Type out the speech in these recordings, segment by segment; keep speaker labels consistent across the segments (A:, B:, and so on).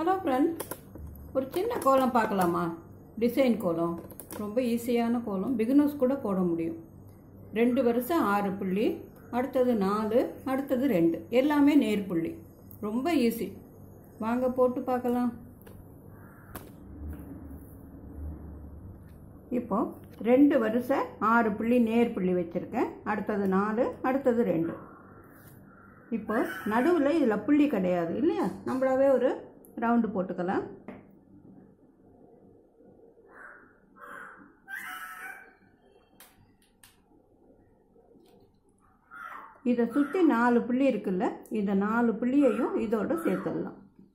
A: hello friend ஒரு சின்ன கோலம் பார்க்கலாமா டிசைன் கோலம் ரொம்ப ஈஸியான கோலம் பிகினர்ஸ் கூட போட முடியும் ரெண்டு வருஷம் ஆறு புள்ளி அடுத்தது நாலு அடுத்தது ரெண்டு எல்லாமே நேர் புள்ளி ரொம்ப ஈஸி வாங்க போட்டு பார்க்கலாம் இப்போ ரெண்டு வருஷம் ஆறு புள்ளி நேர் புள்ளி வச்சுருக்கேன் அடுத்தது நாலு அடுத்தது ரெண்டு இப்போ நடுவில் இதில் புள்ளி கிடையாது இல்லையா நம்மளாவே ஒரு ரவுண்டு போட்டுக்கலாம் இதை சுற்றி நாலு புள்ளி இருக்குல்ல இந்த நாலு புள்ளியையும் இதோட சேர்த்துடலாம்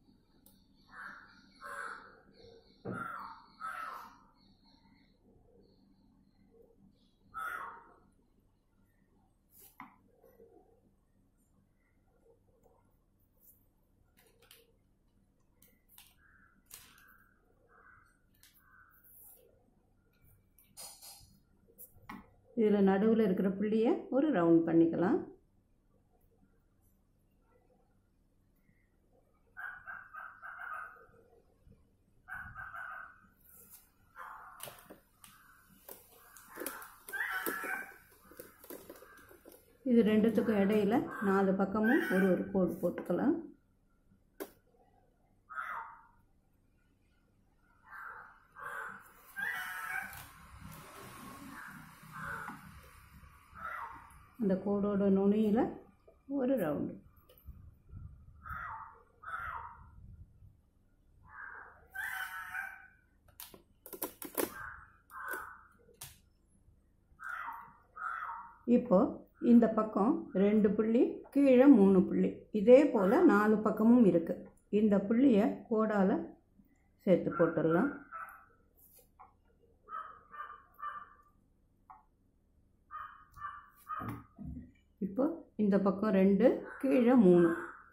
A: இதில் நடுவில் இருக்கிற புள்ளியை ஒரு ரவுண்ட் பண்ணிக்கலாம் இது ரெண்டுத்துக்கும் இடையில நாலு பக்கமும் ஒரு ஒரு கோடு போட்டுக்கலாம் அந்த கோடோட நுனியில் ஒரு ரவுண்டு இப்போ இந்த பக்கம் ரெண்டு புள்ளி கீழே மூணு புள்ளி இதே போல் நாலு பக்கமும் இருக்குது இந்த புள்ளியை கோடால் சேர்த்து போட்டுடலாம் இப்போ இந்த பக்கம் ரெண்டு கீழே மூணு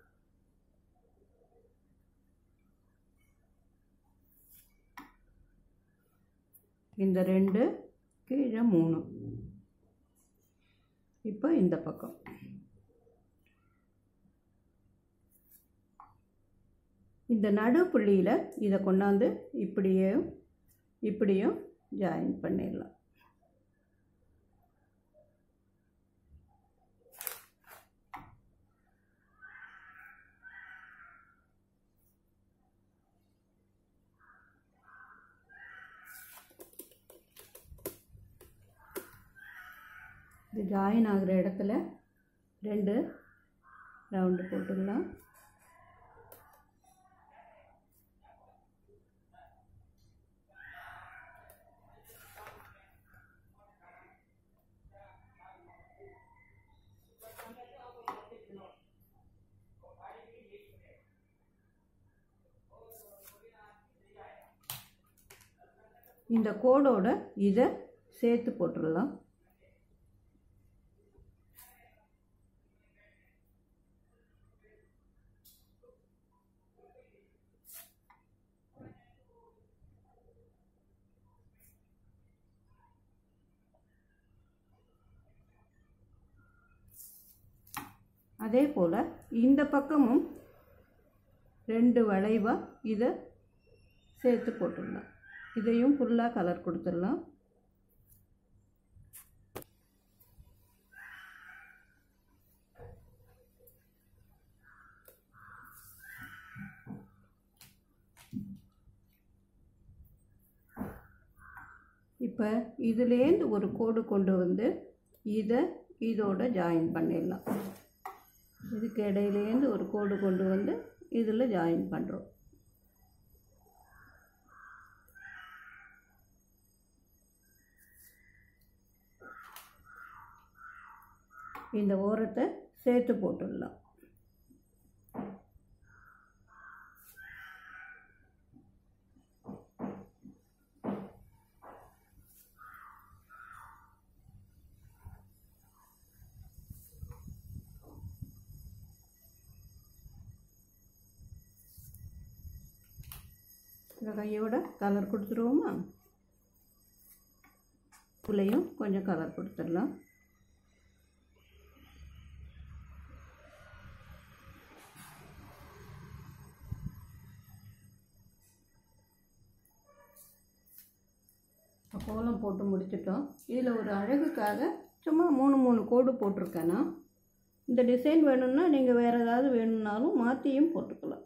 A: இந்த ரெண்டு கீழே மூணு இப்போ இந்த பக்கம் இந்த நடு புள்ளியில் இதை கொண்டாந்து இப்படியும் இப்படியும் ஜாயின் பண்ணிடலாம் இது ஜாயின் ஆகிற இடத்துல ரெண்டு ரவுண்டு போட்டுடலாம் இந்த கோடோட இதை சேர்த்து போட்டுடலாம் அதே போல் இந்த பக்கமும் ரெண்டு வளைவாக இதை சேர்த்து போட்டுடலாம் இதையும் ஃபுல்லாக கலர் கொடுத்துடலாம் இப்போ இதுலேருந்து ஒரு கோடு கொண்டு வந்து இதை இதோட ஜாயின் பண்ணிடலாம் இதுக்கு இடையிலேருந்து ஒரு கோடு கொண்டு வந்து இதில் ஜாயின் பண்ணுறோம் இந்த ஓரத்தை சேர்த்து போட்டுடலாம் இந்த கையோட கலர் கொடுத்துருவோமா புள்ளையும் கொஞ்சம் கலர் கொடுத்துடலாம் கோலம் போட்டு முடிச்சிட்டோம் இதில் ஒரு அழகுக்காக சும்மா மூணு மூணு கோடு போட்டிருக்கேன்னா இந்த டிசைன் வேணும்னா நீங்கள் வேறு ஏதாவது வேணும்னாலும் மாற்றியும் போட்டுக்கலாம்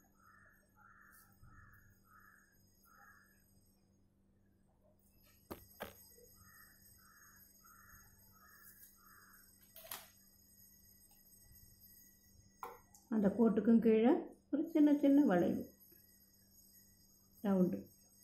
A: அந்த கோட்டுக்கும் கீழே ஒரு சின்ன சின்ன வளைவு ரவுண்டு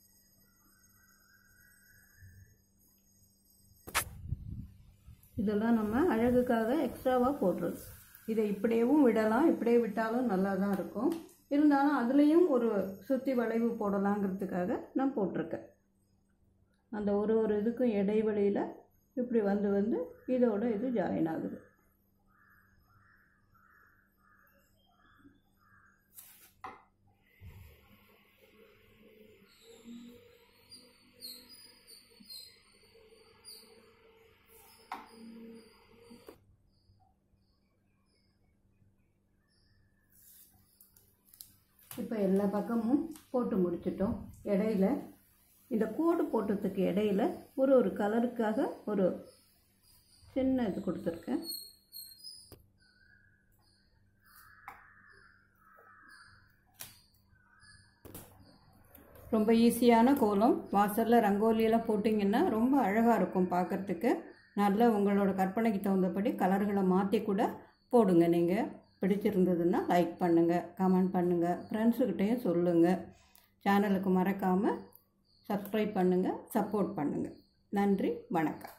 A: இதெல்லாம் நம்ம அழகுக்காக எக்ஸ்ட்ராவாக போடுறது இதை இப்படியேவும் விடலாம் இப்படியே விட்டாலும் நல்லா தான் இருக்கும் இருந்தாலும் அதுலேயும் ஒரு சுற்றி வளைவு போடலாங்கிறதுக்காக நான் போட்டிருக்கேன் அந்த ஒரு ஒரு இதுக்கும் இடைவெளியில் இப்படி வந்து வந்து இதோட இது ஜாயின் ஆகுது இப்போ எல்லா பக்கமும் போட்டு முடிச்சிட்டோம் இடையில இந்த கோடு போட்டதுக்கு இடையில ஒரு ஒரு கலருக்காக ஒரு சின்ன இது கொடுத்துருக்கேன் ரொம்ப ஈஸியான கோலம் வாசலில் ரங்கோலியெல்லாம் போட்டிங்கன்னா ரொம்ப அழகாக இருக்கும் பார்க்குறதுக்கு நல்ல உங்களோட கற்பனைக்கு தகுந்தபடி கலர்களை மாற்றி கூட போடுங்க நீங்கள் பிடிச்சிருந்ததுன்னா லைக் பண்ணுங்கள் கமெண்ட் பண்ணுங்கள் ஃப்ரெண்ட்ஸுக்கிட்டேயும் சொல்லுங்கள் சேனலுக்கு மறக்காமல் சப்ஸ்கிரைப் பண்ணுங்கள் சப்போர்ட் பண்ணுங்கள் நன்றி வணக்கம்